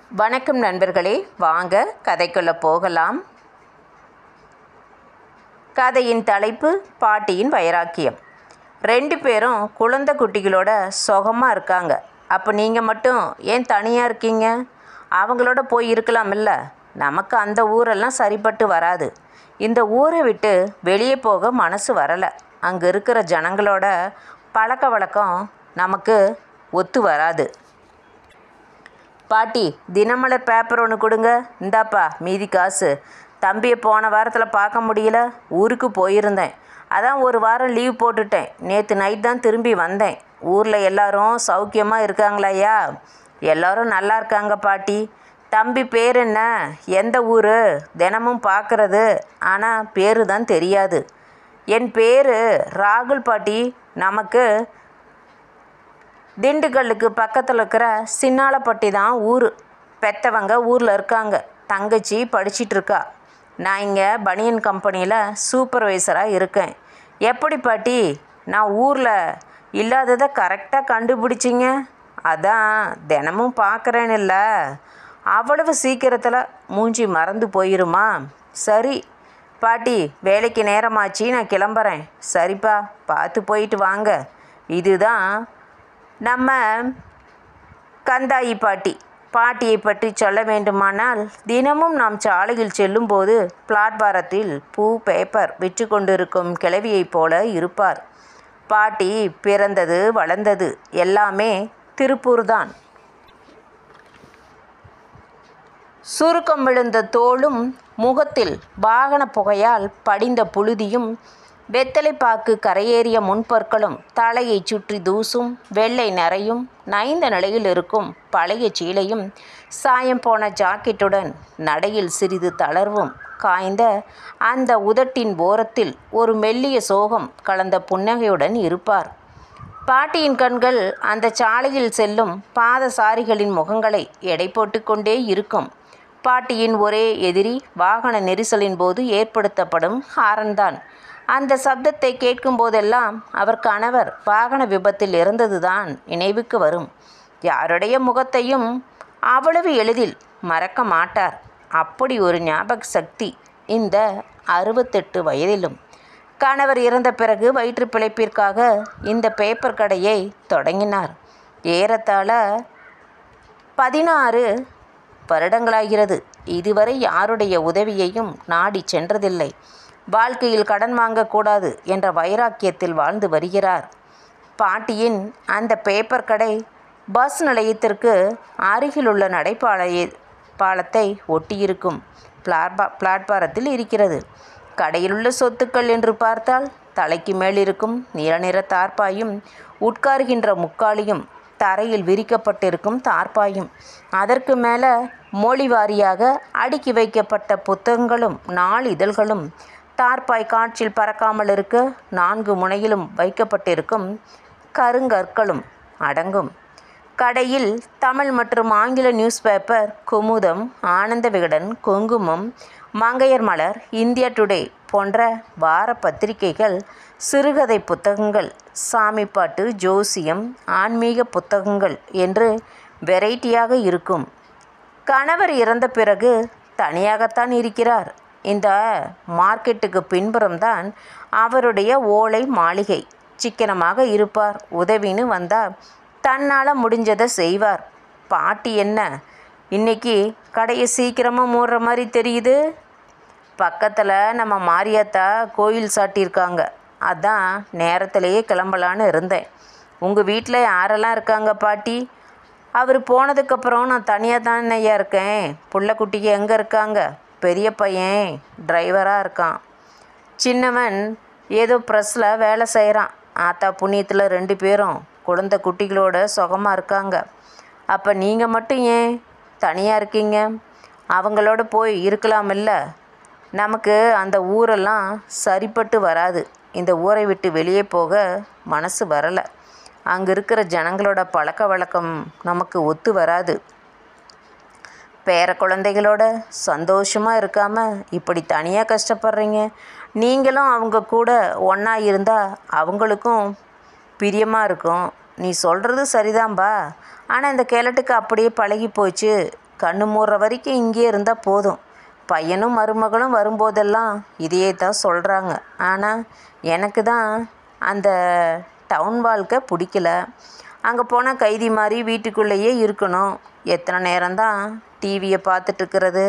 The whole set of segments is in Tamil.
வணக்கம் நண்பர்களே வாங்க கதைக்குள்ள போகலாம் கதையின் தலைப்பு பாட்டியின் வைராக்கியம் ரெண்டு பேரும் குழந்தை குட்டிகளோட சுகமாக இருக்காங்க அப்போ நீங்கள் மட்டும் ஏன் தனியாக இருக்கீங்க அவங்களோட போய் இருக்கலாமில்ல நமக்கு அந்த ஊரெல்லாம் சரிப்பட்டு வராது இந்த ஊரை விட்டு வெளியே போக மனசு வரலை அங்கே இருக்கிற ஜனங்களோட பழக்க வழக்கம் நமக்கு ஒத்து வராது பாட்டி தினமலர் பேப்பர் ஒன்று கொடுங்க இந்தாப்பா மீதி காசு தம்பியை போன வாரத்தில் பார்க்க முடியல ஊருக்கு போயிருந்தேன் அதான் ஒரு வாரம் லீவ் போட்டுட்டேன் நேற்று நைட் தான் திரும்பி வந்தேன் ஊரில் எல்லாரும் சௌக்கியமாக இருக்காங்களாய்யா எல்லாரும் நல்லா இருக்காங்க பாட்டி தம்பி பேர் என்ன எந்த ஊர் தினமும் பார்க்குறது ஆனால் பேரு தான் தெரியாது என் பேர் ராகுல் பாட்டி நமக்கு திண்டுக்கல்லுக்கு பக்கத்தில் இருக்கிற சின்னாலப்பட்டி தான் ஊர் பெத்தவங்க ஊரில் இருக்காங்க தங்கச்சி படிச்சிட்டு இருக்கா நான் இங்கே பனியன் கம்பெனியில் சூப்பர்வைசராக இருக்கேன் எப்படி பாட்டி நான் ஊரில் இல்லாததை கரெக்டாக கண்டுபிடிச்சிங்க அதான் தினமும் பார்க்குறேன்னுல்ல அவ்வளவு சீக்கிரத்தில் மூஞ்சி மறந்து போயிருமா சரி பாட்டி வேலைக்கு நேரமாச்சு நான் கிளம்புறேன் சரிப்பா பார்த்து போயிட்டு வாங்க இதுதான் நம்ம கந்தாயி பாட்டி பாட்டியை பற்றி சொல்ல வேண்டுமானால் தினமும் நாம் சாலையில் செல்லும்போது பிளாட்பாரத்தில் பூ பேப்பர் விற்று கொண்டிருக்கும் கிழவியைப் போல இருப்பார் பாட்டி பிறந்தது வளர்ந்தது எல்லாமே திருப்பூர் தான் சுருக்கம் விழுந்த தோளும் முகத்தில் வாகன புகையால் படிந்த புழுதியும் வெத்தலைப்பாக்கு கரையேறிய முன்பற்களும் தலையைச் சுற்றி தூசும் வெள்ளை நரையும் நைந்த நிலையில் இருக்கும் பழைய சீலையும் சாயம் போன ஜாக்கெட்டுடன் நடையில் சிறிது தளர்வும் காய்ந்த அந்த உதட்டின் ஓரத்தில் ஒரு மெல்லிய சோகம் கலந்த புன்னகையுடன் இருப்பார் பாட்டியின் கண்கள் அந்த சாலையில் செல்லும் பாதசாரிகளின் முகங்களை எடை போட்டுக்கொண்டே இருக்கும் பாட்டியின் ஒரே எதிரி வாகன நெரிசலின் போது ஏற்படுத்தப்படும் ஹாரன்தான் அந்த சப்தத்தை கேட்கும் போதெல்லாம் அவர் கணவர் வாகன விபத்தில் இறந்ததுதான் நினைவுக்கு வரும் யாருடைய முகத்தையும் அவ்வளவு எளிதில் மறக்க மாட்டார் அப்படி ஒரு ஞாபக சக்தி இந்த அறுபத்தெட்டு வயதிலும் கணவர் இறந்த பிறகு வயிற்று பிழைப்பிற்காக இந்த பேப்பர் கடையை தொடங்கினார் ஏறத்தாழ பதினாறு வருடங்களாகிறது இதுவரை யாருடைய உதவியையும் நாடி சென்றதில்லை வாழ்க்கையில் கடன் வாங்கக்கூடாது என்ற வைராக்கியத்தில் வாழ்ந்து வருகிறார் பாட்டியின் அந்த பேப்பர் கடை பஸ் நிலையத்திற்கு அருகிலுள்ள நடைபாளைய பாலத்தை ஒட்டியிருக்கும் பிளாட்பா பிளாட்பாரத்தில் இருக்கிறது கடையிலுள்ள சொத்துக்கள் என்று பார்த்தால் தலைக்கு மேல் இருக்கும் நிற நிற தார்ப்பாயும் உட்காருகின்ற முக்காலியும் தரையில் விரிக்கப்பட்டிருக்கும் தார்ப்பாயும் அதற்கு மேலே மொழி வாரியாக அடுக்கி வைக்கப்பட்ட புத்தகங்களும் நாளிதழ்களும் தார்ப்பாய் காற்றில் பறக்காமல் இருக்க நான்கு முனையிலும் வைக்கப்பட்டிருக்கும் கருங்கற்களும் அடங்கும் கடையில் தமிழ் மற்றும் ஆங்கில நியூஸ் பேப்பர் குமுதம் ஆனந்த விகடன் குங்குமம் மங்கையர் மலர் இந்தியா டுடே போன்ற வார பத்திரிகைகள் சிறுகதை புத்தகங்கள் சாமிப்பாட்டு ஜோசியம் ஆன்மீக புத்தகங்கள் என்று வெரைட்டியாக இருக்கும் கணவர் இறந்த பிறகு தனியாகத்தான் இருக்கிறார் இந்த மார்க்கெட்டுக்கு பின்புறம்தான் அவருடைய ஓலை மாளிகை சிக்கனமாக இருப்பார் உதவின்னு வந்தால் தன்னால் முடிஞ்சதை செய்வார் பாட்டி என்ன இன்னைக்கு கடையை சீக்கிரமாக மூடுற மாதிரி தெரியுது பக்கத்தில் நம்ம மாரியாத்தா கோயில் சாட்டியிருக்காங்க அதான் நேரத்திலேயே கிளம்பலான்னு இருந்தேன் உங்கள் வீட்டில் யாரெல்லாம் இருக்காங்க பாட்டி அவர் போனதுக்கப்புறம் நான் தனியாக தான் ஐயா இருக்கேன் புள்ளக்குட்டிக்கு எங்கே இருக்காங்க பெரிய பையன் டிரைவராக இருக்கான் சின்னவன் ஏதோ ப்ரெஸ்ஸில் வேலை செய்கிறான் ஆத்தா புண்ணியத்தில் ரெண்டு பேரும் குழந்தை குட்டிகளோட சுகமாக இருக்காங்க அப்போ நீங்கள் மட்டும் ஏன் தனியாக இருக்கீங்க அவங்களோட போய் இருக்கலாமில்ல நமக்கு அந்த ஊரெல்லாம் சரிப்பட்டு வராது இந்த ஊரை விட்டு வெளியே போக மனசு வரலை அங்கே இருக்கிற ஜனங்களோட பழக்க வழக்கம் நமக்கு ஒத்து வராது பேர குழந்தைகளோட சந்தோஷமாக இருக்காமல் இப்படி தனியாக கஷ்டப்படுறீங்க நீங்களும் அவங்க கூட ஒன்றா இருந்தால் அவங்களுக்கும் பிரியமாக இருக்கும் நீ சொல்கிறது சரிதான்பா ஆனால் இந்த கிழட்டுக்கு அப்படியே பழகி போச்சு கண்ணு மூடுற வரைக்கும் இங்கே இருந்தால் போதும் பையனும் மருமகளும் வரும்போதெல்லாம் இதையே தான் சொல்கிறாங்க ஆனால் எனக்கு தான் அந்த டவுன் வாழ்க்கை பிடிக்கல அங்கே போனால் கைதி மாதிரி வீட்டுக்குள்ளேயே இருக்கணும் எத்தனை நேரம்தான் டிவியை பார்த்துட்டு இருக்கிறது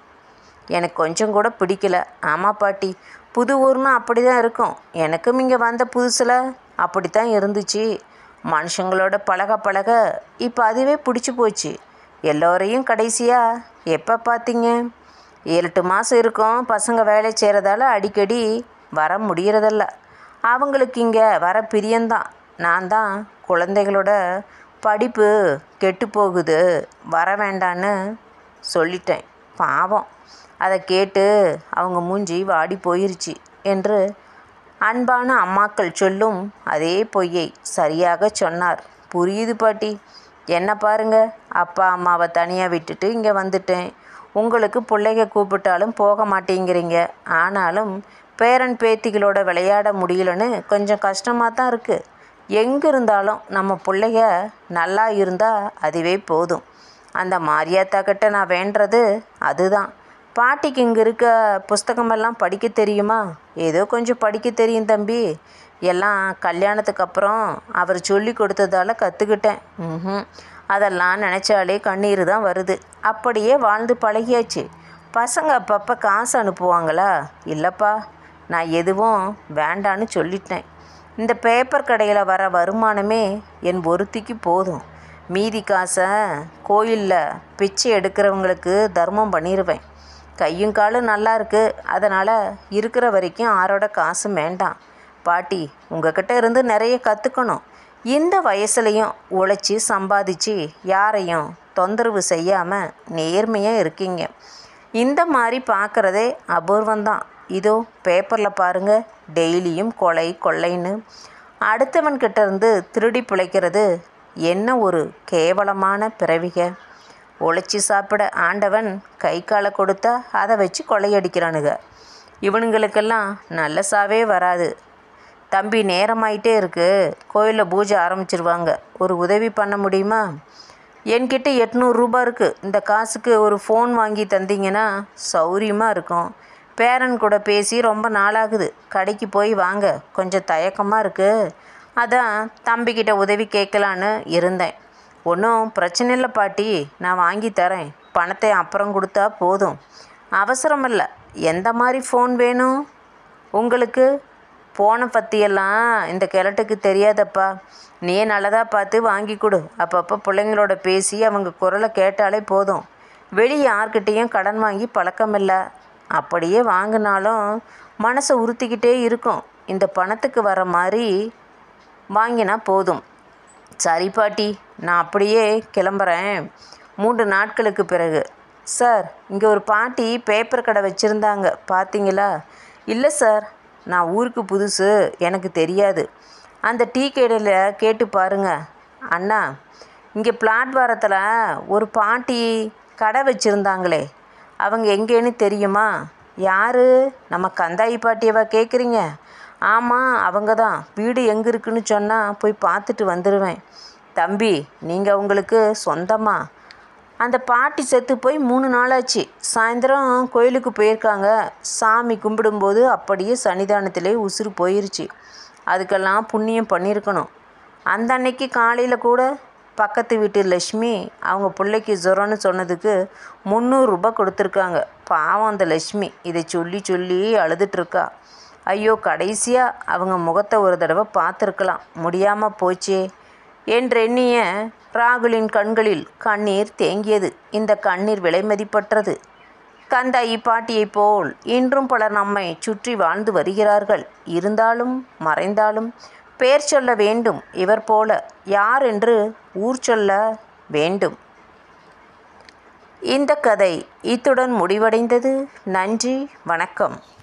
எனக்கு கொஞ்சம் கூட பிடிக்கல ஆமாம் பாட்டி புது ஊர்னா அப்படி தான் இருக்கும் எனக்கும் இங்கே வந்த புதுசில் அப்படி தான் இருந்துச்சு மனுஷங்களோட பழக பழக இப்போ அதுவே பிடிச்சி போச்சு எல்லோரையும் கடைசியாக எப்போ பார்த்தீங்க ஏழு எட்டு மாதம் இருக்கும் பசங்க வேலை செய்கிறதால அடிக்கடி வர முடியறதில்ல அவங்களுக்கு இங்கே வர பிரியந்தான் நான் தான் குழந்தைகளோட படிப்பு கெட்டு போகுது வர வேண்டான்னு சொல்லிட்டேன் பாவம் அதை கேட்டு அவங்க மூஞ்சி வாடி போயிருச்சு என்று அன்பான அம்மாக்கள் சொல்லும் அதே பொய்யை சரியாக சொன்னார் புரியுது பாட்டி என்ன பாருங்க அப்பா அம்மாவை தனியாக விட்டுட்டு இங்கே வந்துட்டேன் உங்களுக்கு பிள்ளைக கூப்பிட்டாலும் போக மாட்டேங்கிறீங்க ஆனாலும் பேரன் பேத்திகளோட விளையாட முடியலன்னு கொஞ்சம் கஷ்டமாக தான் இருக்குது எங்கே இருந்தாலும் நம்ம பிள்ளைக நல்லா இருந்தால் அதுவே போதும் அந்த மாரியாத்தா கிட்ட நான் வேண்டுறது அதுதான் பாட்டிக்கு இங்கே இருக்க புஸ்தகமெல்லாம் படிக்க தெரியுமா ஏதோ கொஞ்சம் படிக்க தெரியும் தம்பி எல்லாம் கல்யாணத்துக்கு அப்புறம் அவர் சொல்லி கொடுத்ததால கற்றுக்கிட்டேன் ம் அதெல்லாம் நினச்சாலே கண்ணீர் தான் வருது அப்படியே வாழ்ந்து பழகியாச்சு பசங்க அப்பப்போ காசு அனுப்புவாங்களா இல்லைப்பா நான் எதுவும் வேண்டான்னு சொல்லிட்டேன் இந்த பேப்பர் கடையில் வர வருமானமே என் ஒருத்திக்கு போதும் மீதி காசை கோயிலில் பிச்சை எடுக்கிறவங்களுக்கு தர்மம் பண்ணிடுவேன் கையும் காலும் நல்லா இருக்கு அதனால் இருக்கிற வரைக்கும் ஆரோட காசும் வேண்டாம் பாட்டி உங்ககிட்ட இருந்து நிறைய கற்றுக்கணும் இந்த வயசுலையும் உழைச்சி சம்பாதிச்சு யாரையும் தொந்தரவு செய்யாமல் நேர்மையாக இருக்கீங்க இந்த மாதிரி பார்க்குறதே அபூர்வம்தான் இதோ பேப்பரில் பாருங்கள் டெய்லியும் கொலை கொள்ளைன்னு அடுத்தவன் கிட்ட இருந்து திருடி பிழைக்கிறது என்ன ஒரு கேவலமான பிறவிக உழைச்சி சாப்பிட ஆண்டவன் கை காலை கொடுத்தா அதை வச்சு கொள்ளையடிக்கிறானுங்க இவனுங்களுக்கெல்லாம் நல்ல சாவே வராது தம்பி நேரமாயிட்டே இருக்கு கோயிலில் பூஜை ஆரம்பிச்சிருவாங்க ஒரு உதவி பண்ண முடியுமா என்கிட்ட எட்நூறுரூபா இருக்குது இந்த காசுக்கு ஒரு ஃபோன் வாங்கி தந்தீங்கன்னா சௌரியமாக இருக்கும் பேரன் கூட பேசி ரொம்ப நாளாகுது கடைக்கு போய் வாங்க கொஞ்சம் தயக்கமாக இருக்குது அதான் தம்பிக்கிட்ட உதவி கேட்கலான்னு இருந்தேன் ஒன்றும் பிரச்சனை இல்லை பாட்டி நான் வாங்கி தரேன் பணத்தை அப்புறம் கொடுத்தா போதும் அவசரம் இல்லை எந்த மாதிரி ஃபோன் வேணும் உங்களுக்கு ஃபோனை பற்றியெல்லாம் இந்த கிழட்டுக்கு தெரியாதப்பா நீ நல்லதாக பார்த்து வாங்கி கொடு அப்பப்போ பிள்ளைங்களோட பேசி அவங்க குரலை கேட்டாலே போதும் வெளியே யார்கிட்டேயும் கடன் வாங்கி பழக்கம் இல்லை அப்படியே வாங்கினாலும் மனசை உறுத்திக்கிட்டே இருக்கும் இந்த பணத்துக்கு வர மாதிரி வாங்கினா போதும் சரி பாட்டி நான் அப்படியே கிளம்புறேன் மூன்று நாட்களுக்கு பிறகு சார் இங்கே ஒரு பாட்டி பேப்பர் கடை வச்சுருந்தாங்க பார்த்தீங்களா இல்லை சார் நான் ஊருக்கு புதுசு எனக்கு தெரியாது அந்த டீ கடையில் கேட்டு பாருங்க அண்ணா இங்கே பிளாட்வாரத்தில் ஒரு பாட்டி கடை வச்சுருந்தாங்களே அவங்க எங்கேன்னு தெரியுமா யார் நம்ம கந்தாயி பாட்டியவா கேட்குறீங்க ஆமாம் அவங்க தான் வீடு எங்கே இருக்குன்னு சொன்னால் போய் பார்த்துட்டு வந்துடுவேன் தம்பி நீங்கள் உங்களுக்கு சொந்தமா அந்த பாட்டி செத்து போய் மூணு நாளாச்சு சாயந்தரம் கோயிலுக்கு போயிருக்காங்க சாமி கும்பிடும்போது அப்படியே சன்னிதானத்திலே உசுறு போயிருச்சு அதுக்கெல்லாம் புண்ணியம் பண்ணியிருக்கணும் அந்த அன்னைக்கு காலையில் கூட பக்கத்து வீட்டு லக்ஷ்மி அவங்க பிள்ளைக்கு ஜுரம்னு சொன்னதுக்கு முந்நூறுரூபா கொடுத்துருக்காங்க பாவம் அந்த லக்ஷ்மி இதை சொல்லி சொல்லி அழுதுட்ருக்கா ஐயோ கடைசியாக அவங்க முகத்தை ஒரு தடவை பார்த்துருக்கலாம் முடியாமல் போச்சே என்றெண்ணிய ராகுலின் கண்களில் கண்ணீர் தேங்கியது இந்த கண்ணீர் விலைமதிப்பற்றது கந்தாயி பாட்டியைப் போல் இன்றும் பலர் நம்மை சுற்றி வாழ்ந்து வருகிறார்கள் இருந்தாலும் மறைந்தாலும் பேர் சொல்ல வேண்டும் இவர் போல யார் என்று ஊர் சொல்ல வேண்டும் இந்த கதை இத்துடன் முடிவடைந்தது நன்றி வணக்கம்